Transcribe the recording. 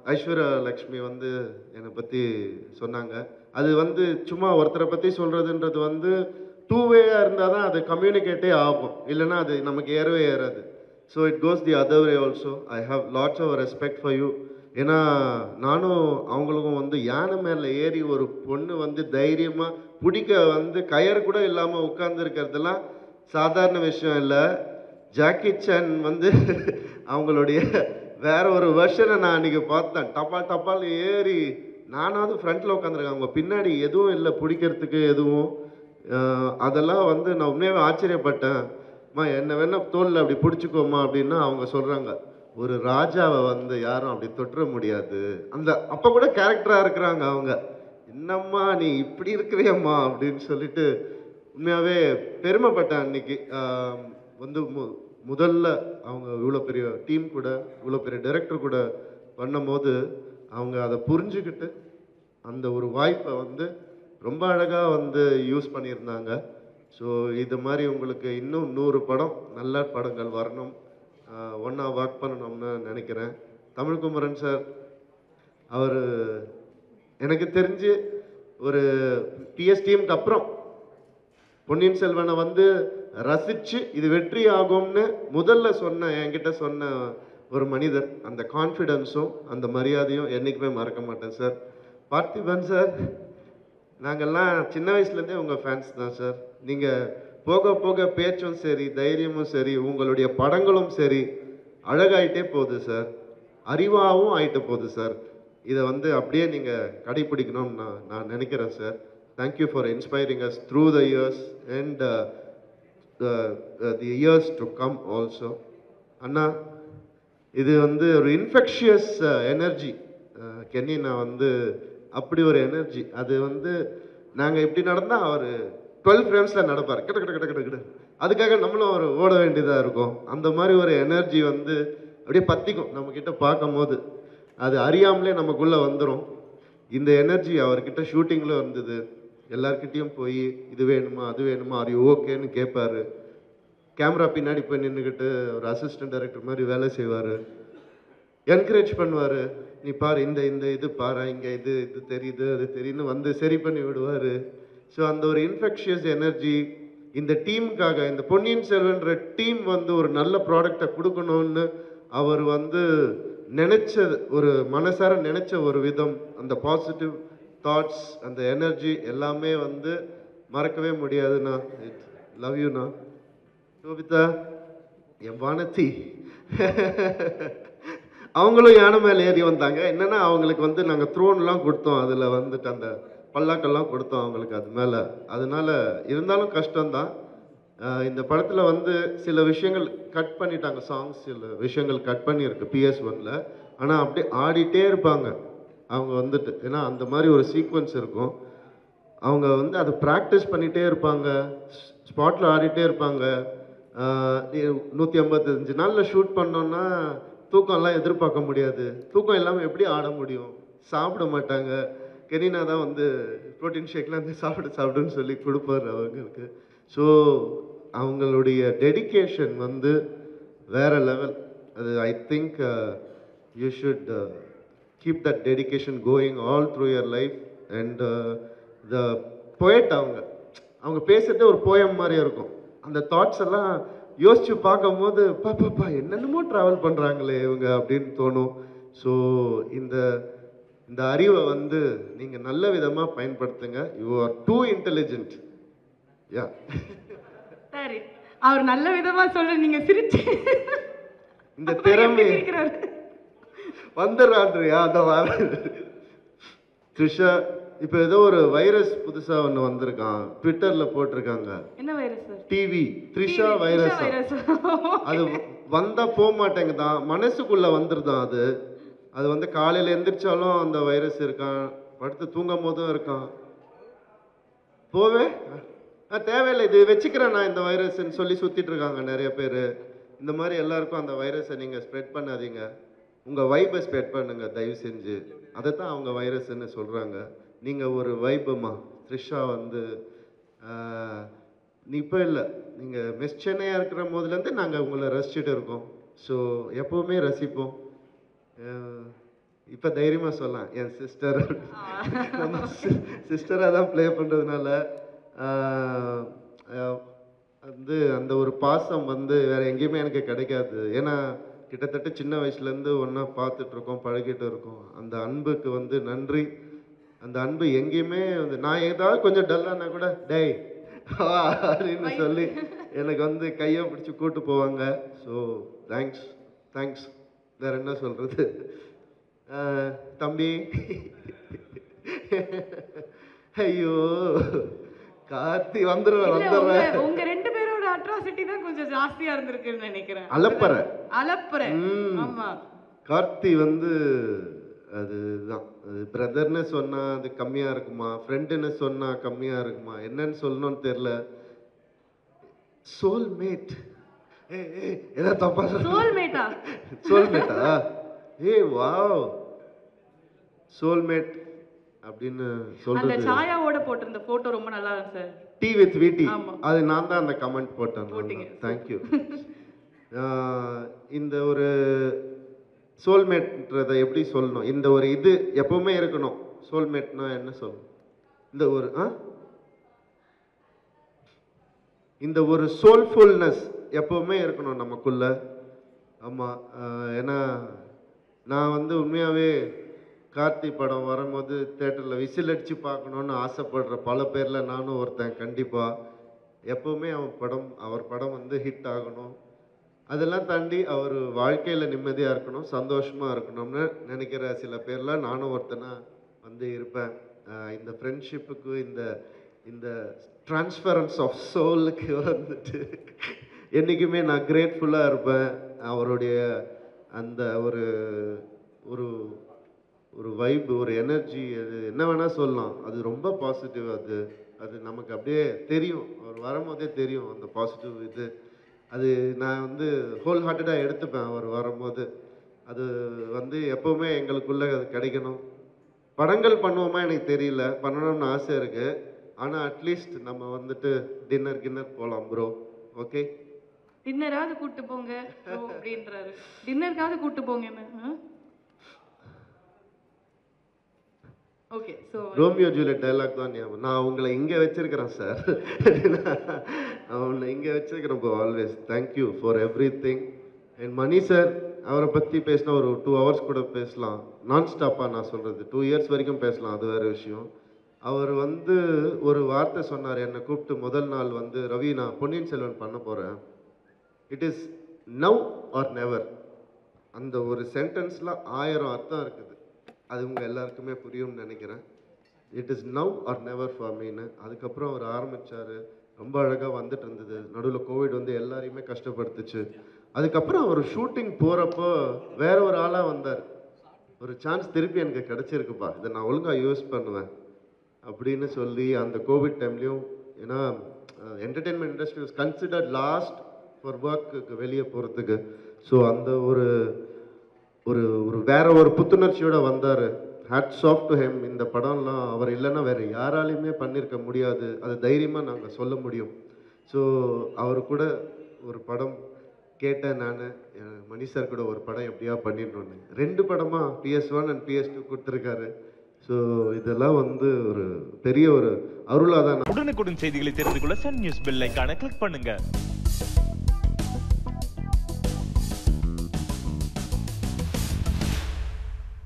ஐஸ்வர்யா லக்ஷ்மி வந்து என்னை பற்றி சொன்னாங்க அது வந்து சும்மா ஒருத்தரை பற்றி சொல்கிறதுன்றது வந்து டூ வேயாக இருந்தால் தான் அது கம்யூனிகேட்டே ஆகும் இல்லைன்னா அது நமக்கு ஏறவே ஏறாது so it goes the other way also I have lots of respect for you ஏன்னா நானும் அவங்களுக்கும் வந்து யானை மேலே ஏறி ஒரு பொண்ணு வந்து தைரியமாக பிடிக்க வந்து கயர் கூட இல்லாமல் உட்கார்ந்துருக்கிறதுலாம் சாதாரண விஷயம் இல்லை ஜாக்கி சான் வந்து அவங்களுடைய வேற ஒரு வெர்ஷனை நான் அன்றைக்கி பார்த்தேன் டப்பால் டப்பால் ஏறி நானாவது ஃப்ரண்ட்டில் உட்காந்துருக்கேன் அவங்க பின்னாடி எதுவும் இல்லை பிடிக்கிறதுக்கு எதுவும் அஹ் அதெல்லாம் வந்து நான் உண்மையாகவே ஆச்சரியப்பட்டேன் அம்மா என்ன வேணா தோல்ல அப்படி பிடிச்சிக்கோமா அப்படின்னா அவங்க சொல்கிறாங்க ஒரு ராஜாவை வந்து யாரும் அப்படி தொட்டுற முடியாது அந்த அப்போ கூட கேரக்டராக இருக்கிறாங்க அவங்க என்னம்மா நீ இப்படி இருக்கிறியம்மா அப்படின்னு சொல்லிட்டு உண்மையாகவே பெருமைப்பட்டேன் அன்னைக்கு ஆம், வந்து மு முதல்ல அவங்க இவ்வளோ பெரிய டீம் கூட இவ்வளோ பெரிய டைரக்டர் கூட பண்ணும்போது அவங்க அதை புரிஞ்சுக்கிட்டு அந்த ஒரு வாய்ப்பை வந்து ரொம்ப அழகாக வந்து யூஸ் பண்ணியிருந்தாங்க ஸோ இது மாதிரி உங்களுக்கு இன்னும் நூறு படம் நல்ல படங்கள் வரணும் ஒன்றா ஒர்க் பண்ணணும்னு நினைக்கிறேன் தமிழ்குமரன் சார் அவர் எனக்கு தெரிஞ்சு ஒரு டிஎஸ் டீமுக்கு அப்புறம் பொன்னியின் செல்வனை வந்து ரசித்து இது வெற்றி ஆகும்னு முதல்ல சொன்ன என்கிட்ட சொன்ன ஒரு மனிதர் அந்த கான்ஃபிடென்ஸும் அந்த மரியாதையும் என்றைக்குமே மறக்க மாட்டேன் சார் பார்த்திபன் சார் நாங்கள்லாம் சின்ன வயசுலேருந்தே உங்கள் ஃபேன்ஸ் தான் சார் நீங்கள் போக போக பேச்சும் சரி தைரியமும் சரி உங்களுடைய படங்களும் சரி அழகாயிட்டே போகுது சார் அறிவாகவும் ஆயிட்டு போகுது சார் இதை வந்து அப்படியே நீங்கள் கடைப்பிடிக்கணும்னு நான் நான் நினைக்கிறேன் sir thank you for inspiring us through the years and the years to come also அண்ணா இது வந்து ஒரு இன்ஃபெக்ஷியஸ் எனர்ஜி கென்னி நான் வந்து அப்படி ஒரு எனர்ஜி அது வந்து நாங்கள் இப்படி நடந்தால் அவர் டுவெல் ஃப்ரேம்ஸில் நடப்பார் கிட்ட கிட்ட கிட்ட கிட்ட கிட்ட அதுக்காக நம்மளும் அவர் ஓட வேண்டியதாக இருக்கும் அந்த மாதிரி ஒரு எனர்ஜி வந்து அப்படியே பத்திக்கும் நம்மக்கிட்ட பார்க்கும்போது அது அறியாமலே நமக்குள்ளே வந்துடும் இந்த எனர்ஜி அவர்கிட்ட ஷூட்டிங்கில் இருந்தது எல்லார்கிட்டயும் போய் இது வேணுமா அது வேணுமா அது ஓகேன்னு கேட்பாரு கேமரா பின்னாடி போய் நின்றுக்கிட்டு ஒரு அசிஸ்டன்ட் டைரக்டர் மாதிரி வேலை செய்வார் என்கரேஜ் பண்ணுவார் நீ பாரு இந்த இந்த இது பாரு இங்கே இது இது தெரியுது அது தெரியுன்னு வந்து சரி பண்ணி விடுவார் ஸோ அந்த ஒரு இன்ஃபெக்ஷியஸ் எனர்ஜி இந்த டீமுக்காக இந்த பொன்னியின் செல்வன்ற டீம் வந்து ஒரு நல்ல ப்ராடக்டை கொடுக்கணும்னு அவர் வந்து நினைச்ச ஒரு மனசார நினைச்ச ஒரு விதம் அந்த பாசிட்டிவ் தாட்ஸ் அந்த எனர்ஜி எல்லாமே வந்து மறக்கவே முடியாதுண்ணா லவ் யூண்ணா சோபிதா என் வானத்தி அவங்களும் யானை மேலே ஏறி வந்தாங்க என்னன்னா அவங்களுக்கு வந்து நாங்கள் த்ரோன்லாம் கொடுத்தோம் அதில் வந்துட்டு அந்த பல்லாக்கெல்லாம் கொடுத்தோம் அவங்களுக்கு அது மேலே அதனால இருந்தாலும் கஷ்டம்தான் ஆஹ் இந்த படத்தில் வந்து சில விஷயங்கள் கட் பண்ணிட்டாங்க சாங்ஸ் சில விஷயங்கள் கட் பண்ணியிருக்கு பிஎஸ் ஒன்ல ஆனால் அப்படியே ஆடிட்டே இருப்பாங்க அவங்க வந்துட்டு ஏன்னா அந்த மாதிரி ஒரு சீக்வன்ஸ் இருக்கும் அவங்க வந்து அதை ப்ராக்டிஸ் பண்ணிகிட்டே இருப்பாங்க ஸ்பாட்டில் ஆடிட்டே இருப்பாங்க நூற்றி ஐம்பத்தஞ்சு நாளில் ஷூட் பண்ணோன்னா தூக்கம்லாம் எதிர்பார்க்க முடியாது தூக்கம் இல்லாமல் எப்படி ஆட முடியும் சாப்பிட மாட்டாங்க கெனினா தான் வந்து ப்ரோட்டீன் ஷேக்லாம் வந்து சாப்பிடு சாப்பிடுன்னு சொல்லி கொடுப்பாரு அவங்களுக்கு ஸோ அவங்களுடைய டெடிகேஷன் வந்து வேற லெவல் அது I think you should keep that dedication going all through your life and the poet அவங்க அவங்க பேசுறதே ஒரு போயம் மாதிரி இருக்கும் அந்த தாட்ஸ் எல்லாம் யோசிச்சு பார்க்கும்போது பா பா, பா என்னென்னமோ ட்ராவல் பண்ணுறாங்களே இவங்க அப்படின்னு தோணும் ஸோ இந்த இந்த அறிவை வந்து நீங்கள் நல்ல விதமாக பயன்படுத்துங்க you are too intelligent yeah சரி அவர் நல்ல விதமா சொல்ற நீங்க சிரிச்சு இந்த அப்புறம் எப்படி திறமை சிரிக்கிறாரு? வந்துடுறான்றியா அந்த வார த்ரிஷா இப்போ ஏதோ ஒரு வைரஸ் புதுசாக ஒன்று வந்திருக்கான் ட்விட்டரில் போட்டிருக்காங்க என்ன virus sir TV Trisha virus virus அது வந்தா போக மாட்டேங்குதான் மனசுக்குள்ள வந்துருதான் அது அது வந்து காலையில எந்திரிச்சாலும் அந்த வைரஸ் இருக்கான் படுத்து தூங்கும் போதும் இருக்கான் போவே ஆ, தேவையில்லை இது வச்சுக்கிறேன் நான் இந்த வைரஸ்ன்னு சொல்லி சுத்திட்டு இருக்காங்க நிறைய பேர் இந்த மாதிரி எல்லாருக்கும் அந்த வைரஸை நீங்க ஸ்ப்ரெட் பண்ணாதீங்க உங்க வைப்பை ஸ்ப்ரெட் பண்ணுங்க தயவு செஞ்சு அதை தான் அவங்க வைரஸ்ன்னு சொல்றாங்க நீங்க ஒரு வைபமா த்ரிஷா வந்து ஆ, நீ இப்போ இல்லை நீங்கள் மிஸ் சென்னையாக இருக்கிற போதுலேருந்து நாங்கள் உங்களை ரசிச்சுட்டு இருக்கோம் ஸோ எப்போவுமே ரசிப்போம் அஹ் இப்போ தைரியமாக சொல்லலாம் என் சிஸ்டர் நம்ம சிஸ்டராக தான் ப்ளே பண்ணுறதுனால வந்து அந்த ஒரு பாசம் வந்து வேற எங்கேயுமே எனக்கு கிடைக்காது ஏன்னா கிட்டத்தட்ட சின்ன வயசுலேருந்து ஒன்றா பார்த்துட்டு இருக்கோம் பழகிட்டு இருக்கோம் அந்த அன்புக்கு வந்து நன்றி அந்த அன்பு எங்கேயுமே வந்து நான் ஏதாவது கொஞ்சம் டல்லானா கூட டேய் வா அப்படின்னு சொல்லி எனக்கு வந்து கையை பிடிச்சி கூட்டு போவாங்க ஸோ தேங்க்ஸ் தேங்க்ஸ் வேற என்ன சொல்கிறது தம்பி ஐயோ கார்த்தி வந்துடுவேன் இல்ல, உங்க வந்துடுறேன் உங்க ரெண்டு பேரோட அட்ராசிட்டி தான் கொஞ்சம் ஜாஸ்தியா இருந்திருக்குன்னு நினைக்கிறேன் அலப்பறை அலப்புறேன் ம். ஆமா கார்த்தி வந்து அதுதான் அது பிரதர்னு சொன்னா அது கம்மியா இருக்குமா ஃப்ரெண்டுன்னு சொன்னா கம்மியா இருக்குமா என்னன்னு சொல்லணும்னு தெரியல சோல்மேட் ஏ ஏ ஏதோ தப்பா சோல்மேட்டா சோல்மேட்டா ஏய் வாவ் சோல்மேட் அப்படின்னு அந்த சொல்றது சாயாவோட போட்டிருந்த போட்டோ ரொம்ப நல்லா இருக்கு சார் டி வித் விடி ஆமா. அது நான் தான் அந்த கமெண்ட் போட்டேன் போட்டீங்க. தேங்க்யூ இந்த ஒரு சோல்மேட்ன்றதை எப்படி சொல்லணும் இந்த ஒரு இது எப்பவுமே இருக்கணும் சோல்மேட்னா என்ன சொல்லணும் இந்த ஒரு ஆ இந்த ஒரு சோல்ஃபுல்னஸ் எப்பவுமே இருக்கணும் நமக்குள்ள ஆமாம் ஏன்னா நான் வந்து உண்மையாகவே கார்த்தி படம் வரும்போது தேட்டரில் விசில் அடித்து பார்க்கணுன்னு ஆசைப்படுற பல பேரில் நானும் ஒருத்தன் கண்டிப்பாக எப்பவுமே அவன் படம் அவர் படம் வந்து ஹிட் ஆகணும் அதெல்லாம் தாண்டி அவர் வாழ்க்கையில் நிம்மதியாக இருக்கணும் சந்தோஷமாக இருக்கணும்னு நினைக்கிற சில பேர்லாம் நானும் ஒருத்தனா வந்து இருப்பேன் ஆஹ் இந்த ஃப்ரெண்ட்ஷிப்புக்கு இந்த இந்த ட்ரான்ஸ்ஃபரன்ஸ் ஆஃப் சோலுக்கு வந்துட்டு என்றைக்குமே நான் கிரேட்ஃபுல்லாக இருப்பேன் அவருடைய அந்த ஒரு ஒரு ஒரு வைப் ஒரு எனர்ஜி அது என்ன வேணால் சொல்லலாம் அது ரொம்ப பாசிட்டிவ் அது அது நமக்கு அப்படியே தெரியும் அவர் வரும்போதே தெரியும் அந்த பாசிட்டிவ் இது அது நான் வந்து ஹோல் ஹார்ட்டடாக எடுத்துப்பேன் அவர் வரும்போது அது வந்து எப்போவுமே எங்களுக்குள்ளே அது கிடைக்கணும் படங்கள் பண்ணுவோமா எனக்கு தெரியல பண்ணணும்னு ஆசை இருக்குது ஆனால் அட்லீஸ்ட் நம்ம வந்துட்டு டின்னர் கின்னர் போகலாம் ப்ரோ ஓகே டின்னராவது கூட்டு போங்க bro அப்படின்றாரு டின்னருக்காவது கூட்டு போங்க என்ன okay so Romeo Juliet dialogue தான் ஞாபகம் நான் உங்களை இங்கே வச்சிருக்கிறேன் சார் அவனை இங்கே வச்சிருக்கிறேன் இப்போ always thank you for everything and Mani sir அவரை பற்றி பேசினா ஒரு டூ ஹவர்ஸ் கூட பேசலாம் நான் ஸ்டாப்பாக நான் சொல்கிறது டூ இயர்ஸ் வரைக்கும் பேசலாம் அது வேறு விஷயம் அவர் வந்து ஒரு வார்த்தை சொன்னார் என்னை கூப்பிட்டு முதல் நாள் வந்து ரவி நான் பொன்னியின் செல்வன் பண்ண போகிறேன் it is now or never அந்த ஒரு சென்டென்ஸில் ஆயிரம் அர்த்தம் இருக்குது அது உங்கள் எல்லாருக்குமே புரியும்னு நினைக்கிறேன் it is now or never for மீன்னு அதுக்கப்புறம் அவர் ஆரம்பிச்சாரு ரொம்ப அழகாக வந்துட்டு இருந்தது நடுவில் கோவிட் வந்து எல்லாரையுமே கஷ்டப்படுத்துச்சு அதுக்கப்புறம் அவர் ஷூட்டிங் போகிறப்போ வேற ஒரு ஆளாக வந்தார் ஒரு சான்ஸ் திருப்பி எனக்கு கிடச்சிருக்குப்பா இதை நான் ஒழுங்காக யூஸ் பண்ணுவேன் அப்படின்னு சொல்லி அந்த கோவிட் டைம்லேயும் ஏன்னா entertainment industry was considered last for ஒர்க்குக்கு வெளியே போகிறதுக்கு ஸோ அந்த ஒரு ஒரு ஒரு வேற ஒரு புத்துணர்ச்சியோட வந்தார் ஹேட்ஸ் ஆஃப் டு ஹெம் இந்த படம்லாம் அவர் இல்லைன்னா வேற யாராலையுமே பண்ணியிருக்க முடியாது அது தைரியமாக நாங்கள் சொல்ல முடியும் ஸோ அவர் கூட ஒரு படம் கேட்டேன் நான் மணி சார் கூட ஒரு படம் எப்படியா பண்ணிடணும்னு ரெண்டு படமாக PS one and PS two கொடுத்துருக்காரு ஸோ இதெல்லாம் வந்து ஒரு பெரிய ஒரு அருளாக தான் உடனுக்குடன் செய்திகளை தெரிந்து கொள்ள சன் நியூஸ் பெல் ஐகானை கிளிக் பண்ணுங்க